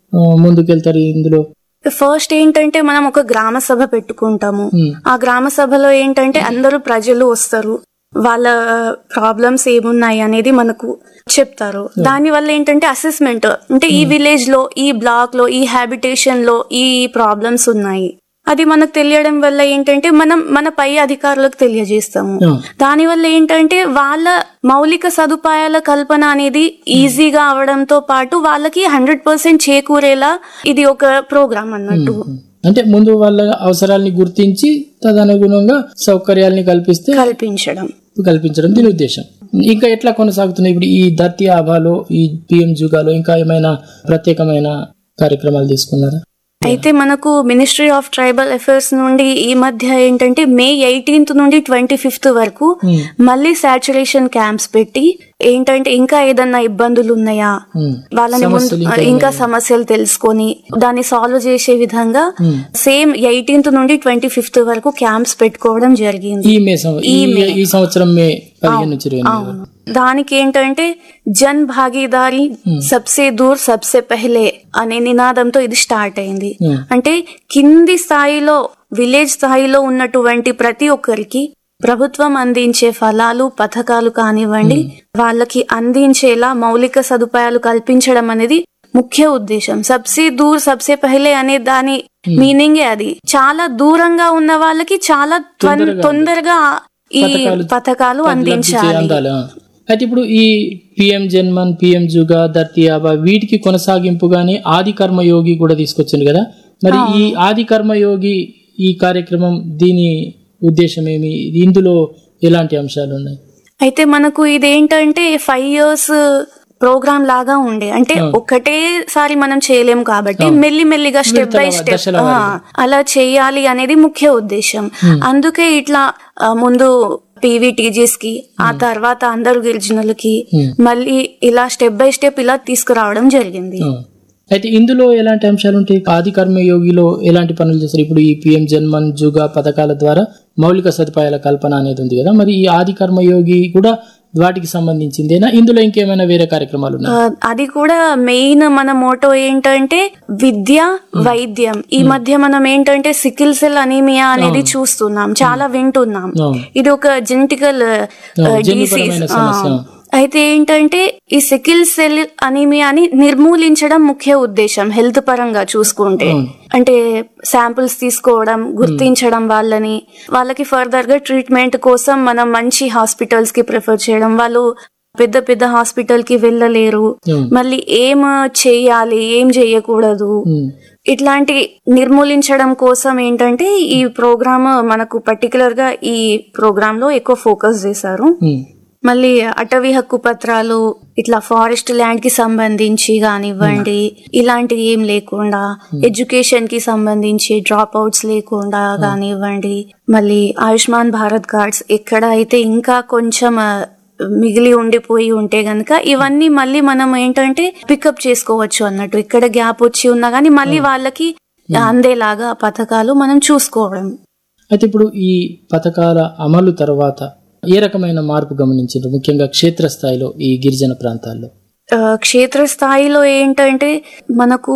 ఆ, ముందుకెళ్తారు ఇందులో ఫస్ట్ ఏంటంటే మనం ఒక గ్రామ సభ పెట్టుకుంటాము ఉమ్, ఆ గ్రామ సభలో ఏంటంటే అందరూ ప్రజలు వస్తారు వాళ్ళ ప్రాబ్లమ్స్ ఏమున్నాయి అనేది మనకు చెప్తారు దాని వల్ల ఏంటంటే అసెస్మెంట్ అంటే ఈ విలేజ్ లో ఈ బ్లాక్ లో ఈ హ్యాబిటేషన్ లో ఈ ప్రాబ్లమ్స్ ఉన్నాయి అది మనకు తెలియడం వల్ల ఏంటంటే మనం మన పై అధికారులకు తెలియజేస్తాము ఆ, దాని వల్ల ఏంటంటే వాళ్ళ మౌలిక సదుపాయాల కల్పన అనేది ఈజీగా అవడంతో పాటు వాళ్ళకి హండ్రెడ్ పర్సెంట్ చేకూరేలా ఇది ఒక ప్రోగ్రామ్ అన్నట్టు అంటే ముందు వాళ్ళ అవసరాల్ని గుర్తించి తదనుగుణంగా సౌకర్యాల్ని కల్పిస్తే కల్పించడం కల్పించడం దీని ఉద్దేశం ఇంకా ఎట్లా కొనసాగుతుంది ఇప్పుడు ఈ దత్తి ఆభాలో ఈ పిఎం జుగాలో ఇంకా ఏమైనా ప్రత్యేకమైన కార్యక్రమాలు తీసుకున్నారా అయితే మనకు మినిస్ట్రీ ఆఫ్ ట్రైబల్ అఫైర్స్ నుండి ఈ మధ్య ఏంటంటే మే ఎయిటీన్త్ నుండి ట్వంటీ ఫిఫ్త్ వరకు ఉమ్, మళ్ళీ సాచురేషన్ క్యాంప్స్ పెట్టి ఏంటంటే ఇంకా ఏదన్నా ఇబ్బందులు ఉన్నాయా ఉమ్, వాళ్ళని ముందు సమస్యలు ఇంకా ఇంకా సమస్యలు తెలుసుకొని దాన్ని సాల్వ్ చేసే విధంగా ఉమ్. సేమ్ ఎయిటీన్త్ నుండి ట్వంటీ ఫిఫ్త్ వరకు క్యాంప్స్ పెట్టుకోవడం జరిగింది ఈ మే సం- ఈ ఈ సంవత్సరం మే పదిహేను నుంచి ఇరవై ఎనిమిది వరకు. దానికి ఏంటంటే జన్ భాగీదారి సబ్సే దూర్ సబ్సే పెహలే అనే నినాదంతో ఇది స్టార్ట్ అయింది ఉమ్, అంటే కింది స్థాయిలో విలేజ్ స్థాయిలో ఉన్నటువంటి ప్రతి ఒక్కరికి ప్రభుత్వం అందించే ఫలాలు పథకాలు కానివ్వండి వాళ్ళకి అందించేలా మౌలిక సదుపాయాలు కల్పించడం అనేది ముఖ్య ఉద్దేశం సబ్సే దూర్ సబ్సే పహలే అనే దాని మీనింగే అది చాలా దూరంగా ఉన్న వాళ్ళకి చాలా త్వర- తొందరగా ఈ పథకాలు పథకాలు లబ్ధి చే- అందించాలి అందాలి ఆ. అయితే ఇప్పుడు ఈ పిఎం జన్మన్ పిఎం జుగా ధర్తి ఆబా వీటికి కొనసాగింపుగానే ఆది కర్మయోగి కూడా తీసుకొచ్చింది కదా మరి ఈ ఆది కర్మయోగి ఈ కార్యక్రమం దీని ఉద్దేశం ఏమి ఇందులో ఎలాంటి అంశాలు ఉన్నాయి అయితే మనకు ఇదేంటంటే ఫైవ్ ఇయర్స్ ప్రోగ్రామ్ లాగా ఉండే అంటే ఒకటేసారి మనం చేయలేం కాబట్టి మెల్లి మెల్లిగా స్టెప్ బై స్టెప్ దశల అలా చేయాలి అనేది ముఖ్య ఉద్దేశం అందుకే ఇట్లా ఆ, ముందు పీవీటీజీస్ కి ఆ తర్వాత అందరు గిరిజనులకి మళ్ళీ ఇలా స్టెప్ బై స్టెప్ ఇలా తీసుకురావడం జరిగింది ఆ. అయితే ఇందులో ఎలాంటి అంశాలు ఉంటాయి ఆది కర్మయోగిలో ఎలాంటి పనులు చేస్తారు ఇప్పుడు ఈ పిఎం జన్మన్ జుగా పథకాల ద్వారా మౌలిక సదుపాయాల కల్పన అనేది ఉంది కదా మరి ఈ ఆది కర్మయోగి కూడా వాటికి సంబంధించిందేనా ఇందులో ఇంకేమైనా వేరే కార్యక్రమాలు ఉన్నాయి ఆ, అది కూడా మెయిన్ మన మోటో ఏంటంటే విద్య వైద్యం ఈ మధ్య మనం ఏంటంటే సికిల్ సెల్ అనీమియా అనేది చూస్తున్నాం చాలా వింటున్నాం అవును. ఇది ఒక జెనెటికల్ జన్యుపరమైన సమస్య. అయితే ఏంటంటే ఈ సికిల్ సెల్ అనీమియాని నిర్మూలించడం ముఖ్య ఉద్దేశం హెల్త్ పరంగా చూసుకుంటే అంటే శాంపిల్స్ తీసుకోవడం గుర్తించడం వాళ్ళని వాళ్ళకి ఫర్దర్ గా ట్రీట్మెంట్ కోసం మనం మంచి హాస్పిటల్స్ కి ప్రిఫర్ చేయడం వాళ్ళు పెద్ద పెద్ద హాస్పిటల్ కి వెళ్ళలేరు ఉమ్. మళ్ళీ ఏం చేయాలి ఏం చేయకూడదు ఉమ్. ఇట్లాంటి నిర్మూలించడం కోసం ఏంటంటే ఈ ప్రోగ్రామ్ మనకు పర్టికులర్ గా ఈ ప్రోగ్రామ్ లో ఎక్కువ ఫోకస్ చేశారు ఉమ్. మళ్ళీ అటవీ హక్కు పత్రాలు ఇట్లా ఫారెస్ట్ ల్యాండ్ కి సంబంధించి కానివ్వండి ఇలాంటివి ఏం లేకుండా ఎడ్యుకేషన్ కి సంబంధించి డ్రాప్ అవుట్స్ లేకుండా కానివ్వండి మళ్ళీ ఆయుష్మాన్ భారత్ కార్డ్స్ ఎక్కడ అయితే ఇంకా కొంచెం ఆ, మిగిలి ఉండిపోయి ఉంటే గనక ఇవన్నీ మళ్ళీ మనం ఏంటంటే పికప్ చేసుకోవచ్చు అన్నట్టు ఇక్కడ గ్యాప్ వచ్చి ఉన్నా గానీ మళ్ళీ వాళ్ళకి అందేలాగా పథకాలు మనం చూసుకోవడం అయితే ఇప్పుడు ఈ పథకాల అమలు తర్వాత ఏ రకమైన మార్పు గమనించారు ముఖ్యంగా క్షేత్రస్థాయిలో ఈ గిరిజన ప్రాంతాల్లో ఆ, క్షేత్రస్థాయిలో ఏంటంటే మనకు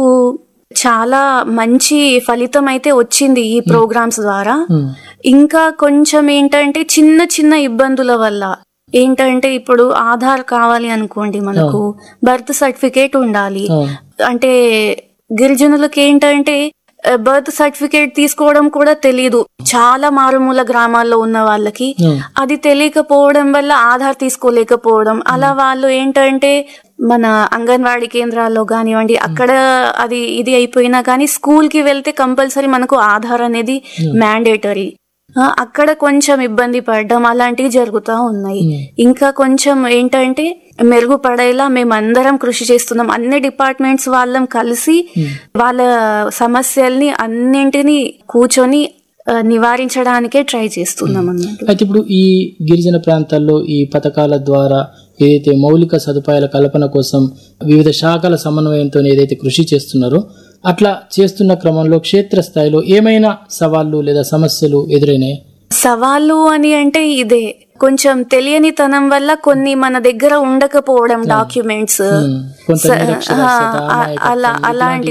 చాలా మంచి ఫలితం అయితే వచ్చింది ఈ ప్రోగ్రామ్స్ ద్వారా ఉమ్. ఇంకా కొంచెం ఏంటంటే చిన్న చిన్న ఇబ్బందుల వల్ల ఏంటంటే ఇప్పుడు ఆధార్ కావాలి అనుకోండి మనకు బర్త్ సర్టిఫికేట్ ఉండాలి అవును. అంటే గిరిజనులకు ఏంటంటే బర్త్ సర్టిఫికేట్ తీసుకోవడం కూడా తెలియదు చాలా మారుమూల గ్రామాల్లో ఉన్న వాళ్ళకి ఉమ్. అది తెలియకపోవడం వల్ల ఆధార్ తీసుకోలేకపోవడం అలా వాళ్ళు ఏంటంటే మన అంగన్వాడీ కేంద్రాల్లో కానివ్వండి అక్కడ అది ఇది అయిపోయినా కానీ స్కూల్ కి వెళ్తే కంపల్సరీ మనకు ఆధార్ అనేది మ్యాండేటరీ అక్కడ కొంచెం ఇబ్బంది పడడం అలాంటివి జరుగుతూ ఉన్నాయి ఇంకా కొంచెం ఏంటంటే మెరుగుపడేలా మేమందరం కృషి చేస్తున్నాం అన్ని డిపార్ట్మెంట్స్ వాళ్ళం కలిసి వాళ్ళ సమస్యల్ని అన్నింటినీ కూర్చొని ఆ, నివారించడానికే ట్రై చేస్తున్నాం అన్నట్టు అయితే ఇప్పుడు ఈ గిరిజన ప్రాంతాల్లో ఈ పథకాల ద్వారా ఏదైతే మౌలిక సదుపాయాల కల్పన కోసం వివిధ శాఖల సమన్వయంతో ఏదైతే కృషి చేస్తున్నారో అట్లా చేస్తున్న క్రమంలో క్షేత్రస్థాయిలో ఏమైనా సవాళ్ళు లేదా సమస్యలు ఎదురైనాయి సవాళ్ళు అని అంటే ఇదే కొంచెం తెలియనితనం వల్ల కొన్ని మన దగ్గర ఉండకపోవడం డాక్యుమెంట్స్ కొంత నిరక్షరాస్యత, అలా అమాయకత్వం, అలాంటి